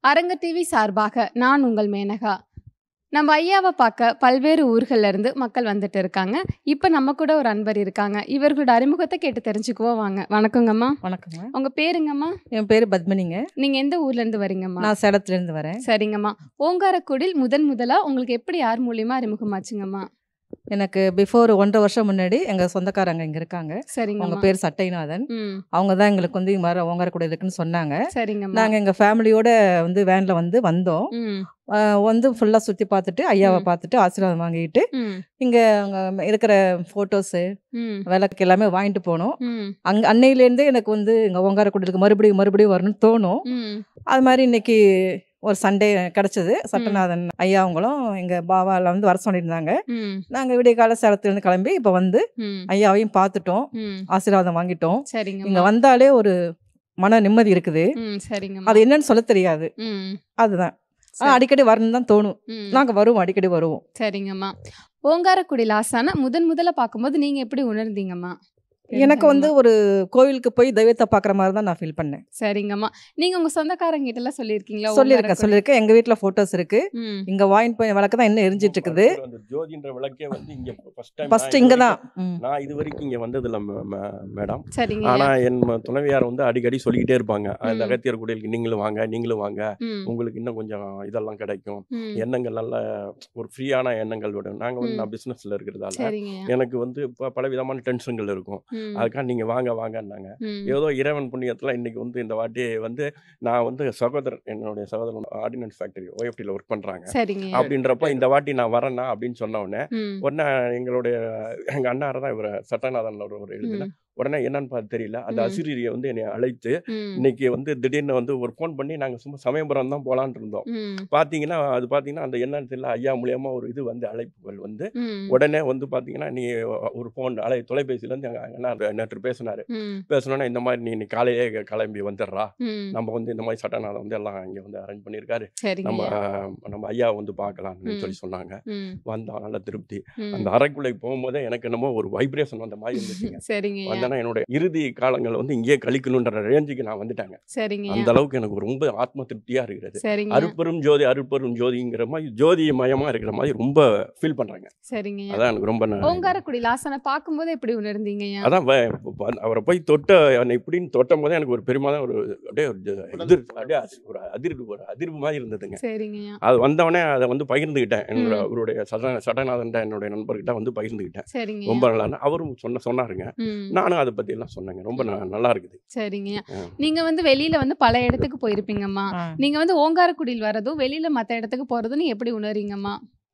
அரங்க டிவி சார்பாக நான் உங்கள் மேனகா நம்ம ஐயாவை பார்க்க பல்வேறு ஊர்கள்ல இருந்து மக்கள் வந்துட்டு இருக்காங்க இப்போ நம்ம கூட ஒரு அன்பர் இருக்காங்க இவர்களோட அறிமுகத்தை கேட்டு தெரிஞ்சுக்குவோம் வாங்க வணக்கங்கம்மா வணக்கங்க உங்க பேருங்கம்மா என் பேர் பத்மினிங்க நீங்க எந்த ஊர்ல இருந்து வரீங்கம்மா நான் சேலத்துலேருந்து வரேன் சரிங்கம்மா ஓங்காரக்குடில் முதன் முதலா உங்களுக்கு எப்படி யார் மூலியமா அறிமுகமாச்சுங்கம்மா எனக்கு பிஃபோர் ஒன்றரை வருஷம் முன்னாடி எங்கள் சொந்தக்காரங்க இங்கே இருக்காங்க அவங்க சரிங்கம்மா பேர் சட்டைநாதன் ம் அவங்க தான் எங்களுக்கு வந்து இது மாதிரி ஓங்காரக்கூட இருக்குன்னு சொன்னாங்க சரிங்கம்மா நாங்கள் எங்கள் ஃபேமிலியோட வந்து வேனில் வந்து வந்தோம் ம் ஆஹ் வந்து ஃபுல்லாக சுற்றி பார்த்துட்டு ஐயாவை ம். பார்த்துட்டு ஆசீர்வாதம் வாங்கிட்டு ம் இங்கே அங்கே இருக்கிற ஃபோட்டோஸு ம் விளக்கு எல்லாமே வாங்கிட்டு போனோம் ம் அங்கே அன்னையிலேருந்தே எனக்கு வந்து இங்கே ஓங்காரக்குடிலுக்கு மறுபடியும் மறுபடியும் வரணும்னு தோணும் ம் அது மாதிரி இன்னைக்கு ஒரு சண்டே கிடச்சிது சட்டநாதன் ஐயா அவங்களும் எங்கள் பாவாவில் வந்து வர சொல்லியிருந்தாங்க ம் நாங்கள் விடிய கால சேலத்துலேருந்து கிளம்பி இப்போ வந்து ம் ஐயாவையும் பார்த்துட்டோம் ம் ஆசீர்வாதம் வாங்கிட்டோம் இங்கே சரிங்கம்மா வந்தாலே ஒரு மன நிம்மதி இருக்குது ம் சரிங்கம்மா அது என்னன்னு சொல்ல தெரியாது ம் அதுதான் சரி. ஆனால் அடிக்கடி வரணும்னு தான் தோணும் ம் நாங்கள் வருவோம் அடிக்கடி வருவோம் சரிங்கம்மா ஓங்காரக்குடி லாசான முதன் முதல்ல பார்க்கும்போது நீங்க எப்படி உணர்ந்தீங்கம்மா எனக்கு வந்து ஒரு கோவிலுக்கு போய் தெய்வத்தை பார்க்குற மாதிரி தான் நான் ஃபீல் பண்ணேன் சரிங்கம்மா நீங்க உங்க சொந்தக்காரங்க கிட்ட எல்லாம் சொல்லியிருக்கீங்களா சொல்லியிருக்கேன் ஓங்காரக்குடி? சொல்லியிருக்கேன் எங்கள் வீட்டில் ஃபோட்டோஸ் இருக்கு ம் இங்கே வாங்கிட்டு போய் விளக்கு தான் இன்னும் எரிஞ்சிட்டு இருக்குது அந்த ஜோதின்ற விளக்கே வந்து இங்க ஃபர்ஸ்ட் டைம் ஃபர்ஸ்ட் இங்கே தான் ம். நான் இது வரைக்கும் இங்க வந்ததில்ல ம- ம- மேடம் சரிங்க ஆனா என் ம- துணைவியார் வந்து அடிக்கடி சொல்லிக்கிட்டே இருப்பாங்க அந்த ம். அகத்தியர் குடிலுக்கு நீங்களும் வாங்க நீங்களும் வாங்க ம் உங்களுக்கு இன்னும் கொஞ்சம் இதெல்லாம் கிடைக்கும் ம் எண்ணங்கள் நல்ல ஒரு ஃப்ரீயான எண்ணங்கள் விடும் நாங்க வந்து ம். நான் பிசினஸ்ல இருக்கிறதால சரிங்க எனக்கு வந்து இப்போ பல விதமான டென்ஷன்கள் இருக்கும் ம் அதுக்காக நீங்க வாங்க வாங்கன்னாங்க ம் ஏதோ இறைவன் புண்ணியத்துல இன்னைக்கு வந்து இந்த வாட்டி வந்து நான் வந்து சகோதரர் என்னுடைய சகோதரன் ஆர்டினன்ஸ் ஃபேக்டரி ஓஎஃப்டியில் ஒர்க் பண்றாங்க சரிங்க அப்படின்றப்ப இந்த வாட்டி நான் வரேன்னா அப்படின்னு சொன்ன உடனே ம் உடனே எங்களுடைய எங்க அண்ணார தான் இவர் சட்டநாதன் ஒரு ஒரு எழுதுன ம் உடனே என்னன்னு பார்த்து தெரியல அந்த ம். அசிரியரை வந்து என்னை அழைத்து ம் இன்னைக்கு வந்து திடீர்னு வந்து ஒரு ஃபோன் பண்ணி நாங்கள் சும்மா சமயபுரம் தான் போகலான்னு இருந்தோம் ம் பார்த்தீங்கன்னா அது பார்த்தீங்கன்னா அந்த என்னன்னு தெரியல ஐயா மூலியமா ஒரு இது வந்து அழைப்புகள் வந்து ம் உடனே வந்து பார்த்தீங்கன்னா நீ ஒரு ஃபோன் அலை தொலைபேசியிலேருந்து எங்கள் அண்ணா நேற்று பேசினாரு ம் பேசணுன்னா இந்த மாதிரி நீ இன்னைக்கு காலையிலே கிளம்பி வந்துடுறா ம் நம்ம வந்து இந்த மாதிரி சட்டநாதன் வந்து எல்லாம் இங்கே வந்து அரேஞ்ச் பண்ணியிருக்காரு சரிங்க நம்ம நம்ம ஐயா வந்து பார்க்கலாம்னு ம். சொல்லி சொன்னாங்க ம் வந்தோம் நல்ல திருப்தி ம் அந்த அறைக்குள்ளே போகும்போதே எனக்கு என்னமோ ஒரு வைப்ரேஷன் வந்த மாதிரி இருந்துச்சுங்க சரிங்க வந்தேன்னா என்னோட இறுதி காலங்கள் வந்து இங்கேயே கழிக்கணுன்ற ரேஞ்சுக்கு நான் வந்துட்டாங்க சரிங்க அந்த அளவுக்கு எனக்கு ரொம்ப ஆத்ம திருப்தியா இருக்கிறது சரிங்க அருப்பெரும் ஜோதி அருட்பெரும் ஜோதிங்கிற மாதிரி ஜோதி மயமா இருக்கிற மாதிரி ரொம்ப ஃபீல் பண்றாங்க சரிங்க அதான் எனக்கு ரொம்ப ந- ஓங்காரக்குடி லாசனை பார்க்கும்போது எப்படி உணர்ந்தீங்கய்யா அதான் வ- வ- அவரை போய் தொட்ட என்னை இப்படின்னு தொட்டும் போதே எனக்கு ஒரு பெருமை தான் ஒரு அப்படியே ஒரு ஜ- எதிர் அப்படியே அதி- ஒரு அதிர்வு ஒரு அதிர்வு மாதிரி இருந்ததுங்க சரிங்கய்யா அது வந்தவொடனே அதை வந்து பகிர்ந்துக்கிட்டேன் என்னோட ம். அவருடைய சட சடநாதன் என்னுடைய நண்பர்கிட்ட வந்து பகிர்ந்துக்கிட்டேன் சரிங்க ரொம்ப நல்லா அவரும் சொன்ன சொன்னாருங்க ம் நானும் அதை பத்தி எல்லாம் சொன்னேங்க ரொம்ப ந- நல்லா இருக்குது சரிங்கய்யா ஆ. நீங்க வந்து வெளியில வந்து பல இடத்துக்கு போயிருப்பீங்கம்மா ஆ. நீங்க வந்து ஓங்காரக்குடியில் வரதும் வெளியில மத்த இடத்துக்கு போறதும் நீ எப்படி உணர்றீங்கம்மா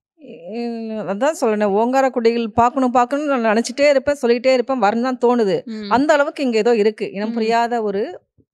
இ- அதான் சொல்லணும் ஓங்காரக்குடிகள் பார்க்கணும் பார்க்கணும்னு நான் நினச்சிட்டே இருப்பேன் சொல்லிக்கிட்டே இருப்பேன் வரணும் தான் தோணுது ம். அந்த அளவுக்கு இங்கே ஏதோ இருக்கு இனம் ம். புரியாத ஒரு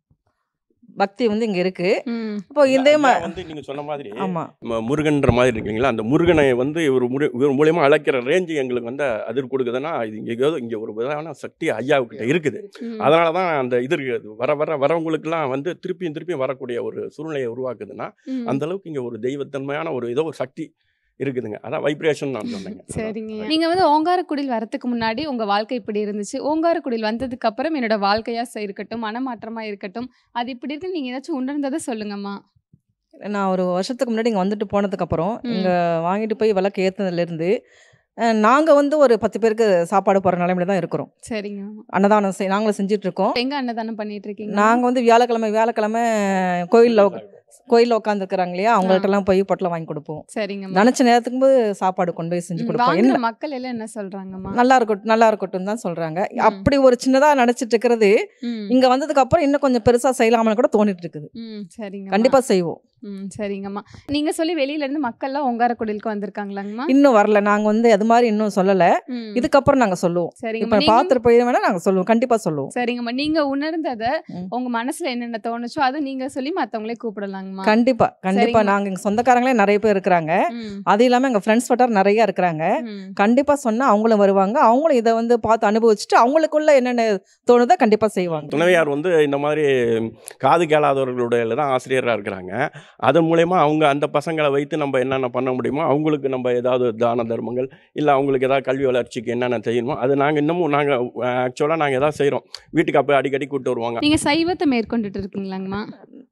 பக்தி வந்து இங்கே இருக்கு ம். இப்போ இதே மா ஐயா வந்து நீங்க சொன்ன மாதிரி ஆமா ம- முருகன்ற மாதிரி இருக்கீங்களா அந்த முருகனை வந்து இவர் முரு இவர் மூலியமா அழைக்கிற ரேஞ்சு எங்களுக்கு வந்து அதிர் கொடுக்குதுன்னா இது இங்கே ஏதோ இங்கே ஒரு விதமான சக்தி ஐயாவுக்கிட்ட இருக்குது ம். அதனால தான் அந்த இது இருக்குது வர வர வரவங்களுக்குலாம் வந்து திருப்பியும் திருப்பியும் வரக்கூடிய ஒரு சூழ்நிலையை உருவாக்குதுன்னா ம். அந்த அளவுக்கு இங்கே ஒரு தெய்வத்தன்மையான ஒரு ஏதோ ஒரு சக்தி இருக்குதுங்க அதான் வைப்ரேஷன் நான் சொன்னேங்க சரிங்க நீங்க வந்து ஓங்காரக்குடியில் வரதுக்கு முன்னாடி உங்க வாழ்க்கை இப்படி இருந்துச்சு ஓங்காரக்குடியில் வந்ததுக்கு அப்புறம் என்னோட வாழ்க்கையா ச- இருக்கட்டும் மனமாற்றமா இருக்கட்டும் அது இப்படி இருக்கு நீங்க ஏதாச்சும் உணர்ந்ததை சொல்லுங்கம்மா நான் ஒரு வருஷத்துக்கு முன்னாடி இங்கே வந்துட்டு போனதுக்கப்புறம் ம். இங்கே வாங்கிட்டு போய் விளக்கு ஏற்றுனதுலேருந்து நாங்கள் வந்து ஒரு பத்து பேருக்கு சாப்பாடு போகிற நிலைமையில தான் இருக்கிறோம் சரிங்க அன்னதானம் செய் நாங்களும் செஞ்சுட்டு இருக்கோம் எங்க அன்னதானம் பண்ணிட்டு இருக்கீங்க நாங்கள் வந்து வியாழக்கிழமை வியாழக்கிழமை கோயிலில் கோயிலில் உட்காந்துருக்குறாங்க இல்லையா அவங்கள்ட்டலாம் போய் பொட்டலம் வாங்கி கொடுப்போம் சரிங்கம்மா நினச்ச நேரத்துக்கு போது சாப்பாடு கொண்டு போய் செஞ்சு ம், கொடுப்போம் வாங்குற என்ன மக்கள் எல்லாம் என்ன சொல்றாங்கம்மா நல்லா இருக்கட்டும் நல்லா இருக்கட்டும் தான் சொல்கிறாங்க ம். அப்படி ஒரு சின்னதாக நினச்சிட்டு இருக்கிறது ம், இங்கே வந்ததுக்கு அப்புறம் இன்னும் கொஞ்சம் பெருசாக செய்யலாம்னு கூட தோணிட்டு இருக்குது ம், சரிங்கம்மா கண்டிப்பாக செய்வோம் ம் சரிங்கம்மா நீங்க சொல்லி வெளியில இருந்து மக்கள்லாம் ஓங்காரக்குடிலுக்கு வந்திருக்காங்களாங்கம்மா இன்னும் வரல நாங்கள் வந்து அது மாதிரி இன்னும் சொல்லலை ம், இதுக்கப்புறம் நாங்கள் சொல்லுவோம் இப்போ சரிங்கம்மா நீங்க- பார்த்துட்டு போய் வேணா நாங்கள் சொல்லுவோம் கண்டிப்பாக சொல்லுவோம் சரிங்கம்மா நீங்க உணர்ந்தத ம். உங்க மனசுல என்னென்ன தோணுச்சோ அதை நீங்க சொல்லி மத்தவங்களே கூப்பிடலாங்கம்மா கண்டிப்பா கண்டிப்பா சரிங்கம்மா. நாங்க எங்க சொந்தக்காரங்களே நிறைய பேர் இருக்கிறாங்க ம், அது இல்லாம எங்க ஃப்ரெண்ட்ஸ் வட்டார் நிறைய இருக்கிறாங்க ம். கண்டிப்பா சொன்னா அவங்களும் வருவாங்க அவங்களும் இதை வந்து பார்த்து அனுபவிச்சுட்டு அவங்களுக்குள்ள என்னென்ன தோணுதோ கண்டிப்பா செய்வாங்க துணைவியார் வந்து இந்த மாதிரி காது கேளாதவர்களுடைய தான் ஆசிரியராக இருக்கிறாங்க அதன் மூலயமா அவங்க அந்த பசங்களை வைத்து நம்ம என்னென்ன பண்ண முடியுமோ அவங்களுக்கு நம்ம ஏதாவது தான தர்மங்கள் இல்லை அவங்களுக்கு ஏதாவது கல்வி வளர்ச்சிக்கு என்னென்ன செய்யணுமோ அது நாங்கள் இன்னமும் நாங்கள் ஆக்சுவலாக நாங்கள் எதாவது செய்கிறோம் வீட்டுக்கு அப்போ அடிக்கடி கூப்பிட்டு வருவாங்க நீங்க சைவத்தை மேற்கொண்டுட்டு இருக்கீங்களாங்கம்மா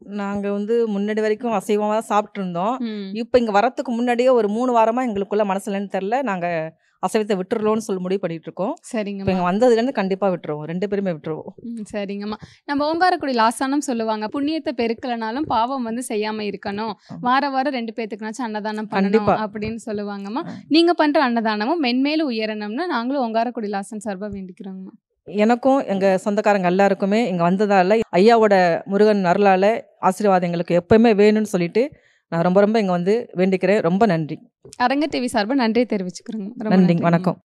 நாங்கள் வந்து முன்னாடி வரைக்கும் அசைவமாக தான் சாப்பிட்டு இருந்தோம் ம். இப்போ இங்கே வரத்துக்கு முன்னாடியே ஒரு மூணு வாரமாக எங்களுக்குள்ள மனசுலன்னு தெரில நாங்கள் அசைவத்தை விட்டுறலோன்னு சொல்லி முடிவு பண்ணிட்டு இருக்கோம் இப்போ சரிங்கம்மா இங்கே வந்ததுலேருந்து கண்டிப்பாக விட்டுருவோம் ரெண்டு பேருமே விட்டுருவோம் ம், சரிங்கம்மா நம்ம ஓங்காரக்குடி லாசானம் சொல்லுவாங்க புண்ணியத்தை பெருக்கலனாலும் பாவம் வந்து செய்யாம இருக்கணும் ஆமா. வார வாரம் ரெண்டு பேத்துக்குனாச்சும் அன்னதானம் பண்ணணும் கண்டிப்பா. அப்படின்னு சொல்லுவாங்கம்மா ஆ. நீங்க பண்ற அன்னதானமும் மென்மேலும் உயரணும்னு நாங்களும் ஓங்காரக்குடி லாசன் சார்பா வேண்டிக்கிறோங்கம்மா எனக்கும் எங்கள் சொந்தக்காரங்க எல்லாருக்குமே இங்கே வந்ததால் ஐயாவோட முருகன் அருளால் ஆசீர்வாதம் எங்களுக்கு எப்பவுமே வேணும்னு சொல்லிட்டு நான் ரொம்ப ரொம்ப இங்கே வந்து வேண்டிக்கிறேன் ரொம்ப நன்றி அரங்க டிவி சார்பா நன்றி தெரிவிச்சுக்கிறோங்க ரொம்ப நன்றி நன்றிங்கம்மா. வணக்கம்